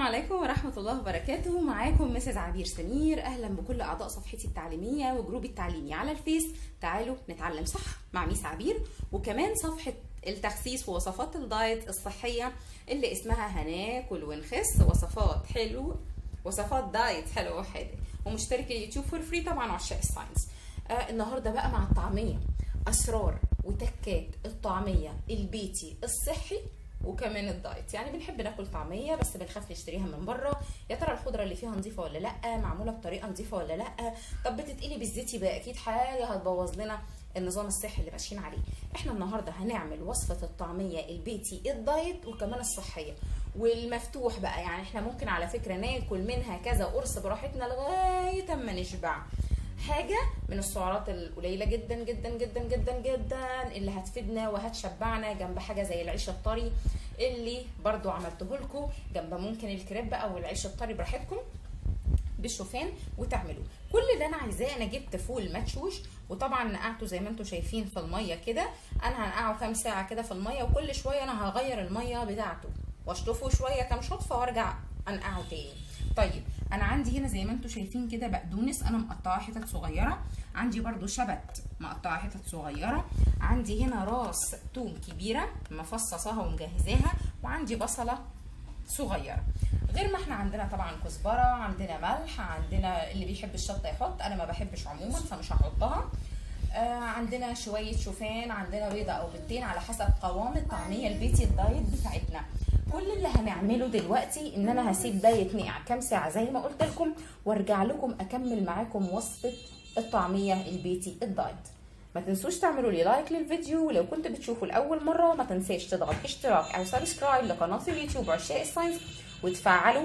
عليكم ورحمة الله وبركاته معاكم مسز عبير سمير أهلا بكل أعضاء صفحتي التعليمية وجروبي التعليمي على الفيس تعالوا نتعلم صح مع ميس عبير وكمان صفحة التخسيس ووصفات الدايت الصحية اللي اسمها هناكل ونخس وصفات حلو وصفات دايت حلو وحادق ومشترك اليوتيوب فور فري طبعا عشاق الساينس آه النهارده بقى مع الطعمية أسرار وتكات الطعمية البيتي الصحي وكمان الدايت يعني بنحب ناكل طعميه بس بنخاف نشتريها من بره يا ترى الخضره اللي فيها نظيفه ولا لا معموله بطريقه نظيفه ولا لا طب بتتقلي بالزيت يبقى اكيد حاجه هتبوظ لنا النظام الصحي اللي ماشيين عليه احنا النهارده هنعمل وصفه الطعميه البيتي الدايت وكمان الصحيه والمفتوح بقى يعني احنا ممكن على فكره ناكل منها كذا قرص براحتنا لغايه اما نشبع حاجه من السعرات القليله جدا جدا جدا جدا جدا اللي هتفيدنا وهتشبعنا جنب حاجه زي العيش الطري اللي برضو عملته لكم جنب ممكن الكريب او العيش الطري براحتكم بالشوفان وتعملوه كل اللي انا عايزاه انا جبت فول مدشوش وطبعا نقعته زي ما انتم شايفين في الميه كده انا هنقعه كام ساعه كده في الميه وكل شويه انا هغير الميه بتاعته واشطفه شويه كام شطفه وارجع انقعه تاني طيب انا عندي هنا زي ما انتم شايفين كده بقدونس انا مقطعاه حتت صغيره عندي برده شبت مقطعاه حتت صغيره عندي هنا راس توم كبيره مفصصاها ومجهزاها وعندي بصله صغيره غير ما احنا عندنا طبعا كزبره عندنا ملح عندنا اللي بيحب الشطه يحط انا ما بحبش عموما فمش هحطها آه عندنا شويه شوفان عندنا بيضه او بيضتين على حسب قوام الطعميه البيتي الدايت بتاعتنا كل اللي هنعمله دلوقتي ان انا هسيب ده يتنقع كام ساعه زي ما قلت لكم وارجع لكم اكمل معاكم وصفه الطعميه البيتي الدايت ما تنسوش تعملوا لي لايك للفيديو ولو كنت بتشوفوا لاول مره ما تنساش تضغط اشتراك او سبسكرايب لقناه اليوتيوب عشاق الساينس وتفعلوا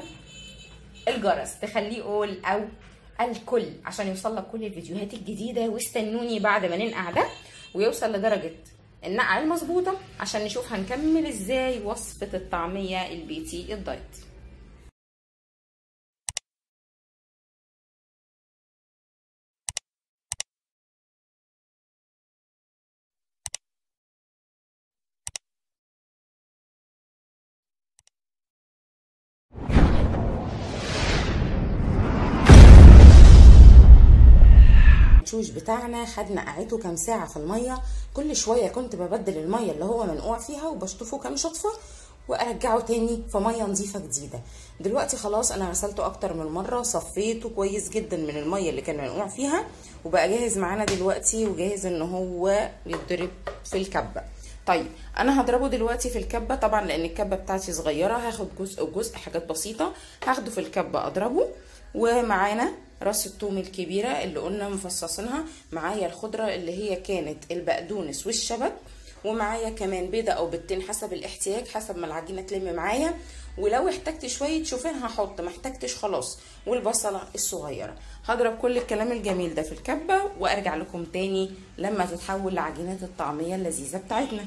الجرس تخليه اول او الكل عشان يوصل لك كل الفيديوهات الجديده واستنوني بعد ما ننقع ده ويوصل لدرجه النقعه المظبوطه عشان نشوف هنكمل ازاي وصفه الطعميه البيتي الدايت الشوش بتاعنا خد نقعته كام ساعه في الميه كل شويه كنت ببدل الميه اللي هو منقوع فيها وبشطفه كام شطفه وارجعه تاني في ميه نظيفه جديده دلوقتي خلاص انا غسلته اكتر من مره صفيته كويس جدا من الميه اللي كان منقوع فيها وبقى جاهز معانا دلوقتي وجاهز ان هو يتضرب في الكبه طيب انا هضربه دلوقتي في الكبه طبعا لان الكبه بتاعتي صغيره هاخد جزء وجزء حاجات بسيطه هاخده في الكبه اضربه ومعانا راس الثوم الكبيره اللي قلنا مفصصينها معايا الخضره اللي هي كانت البقدونس والشبت ومعايا كمان بيضه او بيضتين حسب الاحتياج حسب ما العجينه تلم معايا ولو احتجت شويه شوفان هحط ما احتجتش خلاص والبصله الصغيره هضرب كل الكلام الجميل ده في الكبه وارجع لكم تاني لما تتحول لعجينه الطعميه اللذيذه بتاعتنا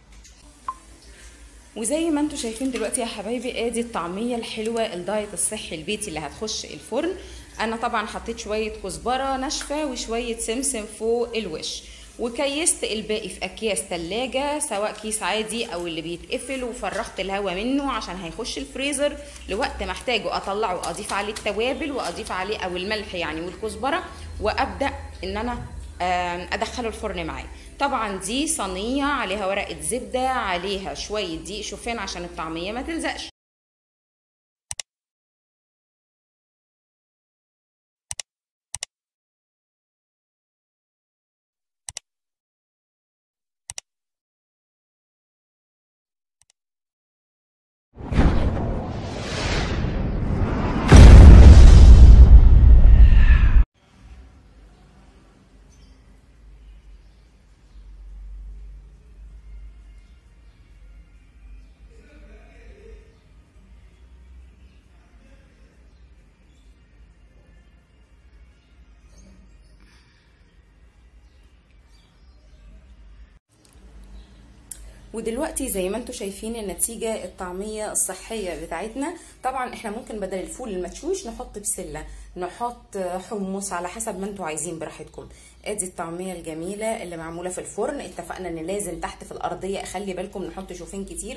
وزي ما انتم شايفين دلوقتي يا حبايبي ادي الطعميه الحلوه الدايت الصحي البيتي اللي هتخش الفرن انا طبعا حطيت شويه كزبره ناشفه وشويه سمسم فوق الوش وكيست الباقي في اكياس ثلاجه سواء كيس عادي او اللي بيتقفل وفرغت الهواء منه عشان هيخش الفريزر لوقت ما احتاجه اطلعه اضيف عليه التوابل واضيف عليه او الملح يعني والكزبره وابدا ان انا ادخله الفرن معايا طبعا دي صينيه عليها ورقه زبده عليها شويه دقيق شوفان عشان الطعميه ما تلزقش ودلوقتي زي ما انتم شايفين النتيجة الطعمية الصحية بتاعتنا طبعا احنا ممكن بدل الفول المدشوش نحط بسلة نحط حمص على حسب ما انتم عايزين براحتكم ادي الطعمية الجميلة اللي معمولة في الفرن اتفقنا ان لازم تحت في الارضية اخلي بالكم نحط شوفان كتير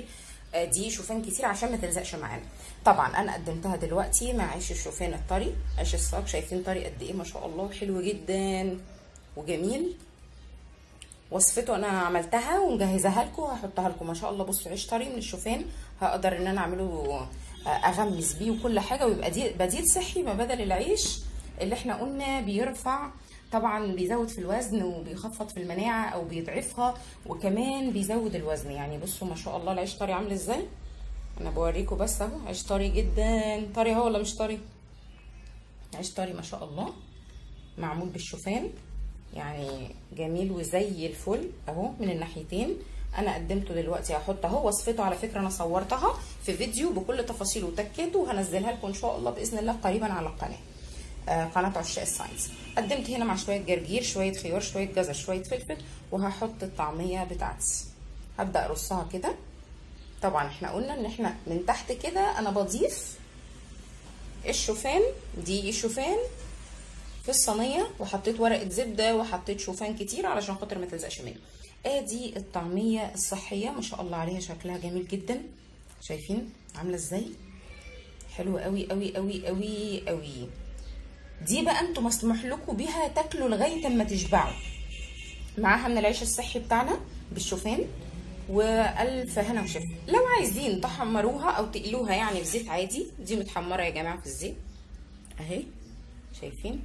آه، دي شوفان كتير عشان ما تلزقش معانا طبعا انا قدمتها دلوقتي مع عيش الشوفان الطري عيش الصاج شايفين طري قد ايه ما شاء الله حلو جدا وجميل وصفته انا عملتها ومجهزاها لكم وهحطها لكم ما شاء الله بصوا عيش طري من الشوفان هقدر ان انا اعمله آه، اغمس بيه وكل حاجه ويبقى دي بديل صحي ما بدل العيش اللي احنا قلنا بيرفع طبعا بيزود في الوزن وبيخفض في المناعه او بيضعفها وكمان بيزود الوزن يعني بصوا ما شاء الله العيش طري عامل ازاي انا بوريكم بس اهو عيش طري جدا طري هو ولا مش طري عيش طري ما شاء الله معمول بالشوفان يعني جميل وزي الفل اهو من الناحيتين انا قدمته دلوقتي هحط اهو وصفته على فكره انا صورتها في فيديو بكل تفاصيله وتكته وهنزلها لكم ان شاء الله باذن الله قريبا على القناه آه قناه عشاق الساينس قدمت هنا مع شويه جرجير شويه خيار شويه جزر شويه فلفل وهحط الطعميه بتاعتي هبدا ارصها كده طبعا احنا قلنا ان احنا من تحت كده انا بضيف الشوفان دي الشوفان في الصينيه وحطيت ورقه زبده وحطيت شوفان كتير علشان خاطر ما تلزقش مني ادي الطعميه الصحيه ما شاء الله عليها شكلها جميل جدا شايفين عامله ازاي حلوه قوي قوي قوي قوي قوي دي بقى انتوا مسموح لكم بيها تاكلوا لغايه اما تشبعوا معاها من العيش الصحي بتاعنا بالشوفان والف هنا وشفا لو عايزين تحمروها او تقلوها يعني في زيت عادي دي متحمره يا جماعه في الزيت اهي شايفين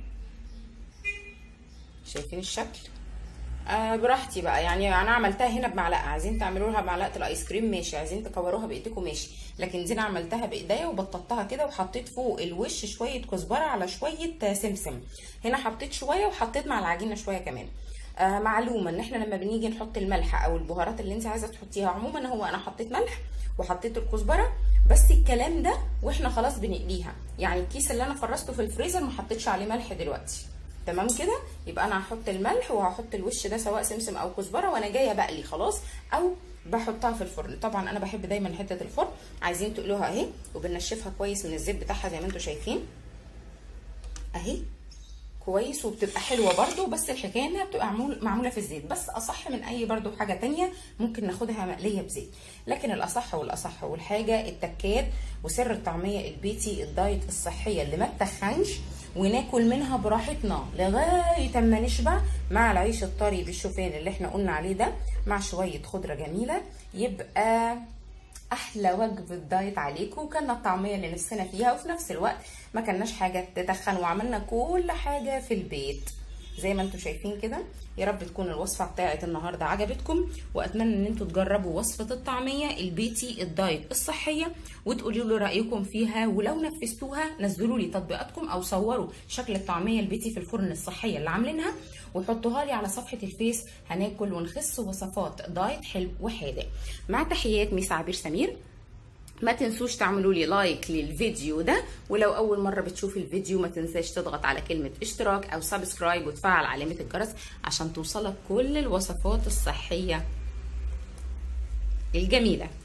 شايفين الشكل آه براحتي بقى يعني انا عملتها هنا بمعلقه عايزين تعملوا لها بمعلقه الايس كريم ماشي عايزين تكوروها بايديكم ماشي لكن دي انا عملتها بايديا وبططتها كده وحطيت فوق الوش شويه كزبره على شويه سمسم هنا حطيت شويه وحطيت مع العجينه شويه كمان آه معلومه ان احنا لما بنيجي نحط الملح او البهارات اللي انت عايزه تحطيها عموما هو انا حطيت ملح وحطيت الكزبره بس الكلام ده واحنا خلاص بنقليها يعني الكيس اللي انا فرسته في الفريزر ما حطيتش عليه ملح دلوقتي تمام كده يبقى انا هحط الملح وهحط الوش ده سواء سمسم او كزبره وانا جايه بقلي خلاص او بحطها في الفرن طبعا انا بحب دايما حته الفرن عايزين تقلوها اهي وبنشفها كويس من الزيت بتاعها زي ما انتم شايفين اهي كويس وبتبقى حلوه برده بس الحكايه انها بتبقى معمول معموله في الزيت بس اصح من اي برده حاجه تانية ممكن ناخدها مقليه بزيت لكن الاصح والاصح والحاجه التكات وسر الطعميه البيتي الدايت الصحيه اللي ما تخنش وناكل منها براحتنا لغايه اما نشبع مع العيش الطري بالشوفان اللي احنا قلنا عليه ده مع شويه خضره جميله يبقى احلى وجبه دايت عليكم وكلنا الطعميه اللي نفسنا فيها وفي نفس الوقت ما كلناش حاجه تتخن وعملنا كل حاجه في البيت زي ما انتم شايفين كده يا رب تكون الوصفه بتاعت النهارده عجبتكم واتمنى ان انتم تجربوا وصفه الطعميه البيتي الدايت الصحيه وتقولوا لي رايكم فيها ولو نفذتوها نزلوا لي تطبيقاتكم او صوروا شكل الطعميه البيتي في الفرن الصحيه اللي عاملينها وحطوها لي على صفحه الفيس هناكل ونخس وصفات دايت حلو وحادق مع تحيات ميس عبير سمير ما تنسوش تعملوا لي لايك للفيديو ده ولو اول مره بتشوف الفيديو ما تنساش تضغط على كلمه اشتراك او سبسكرايب وتفعل علامه الجرس عشان توصلك كل الوصفات الصحيه الجميله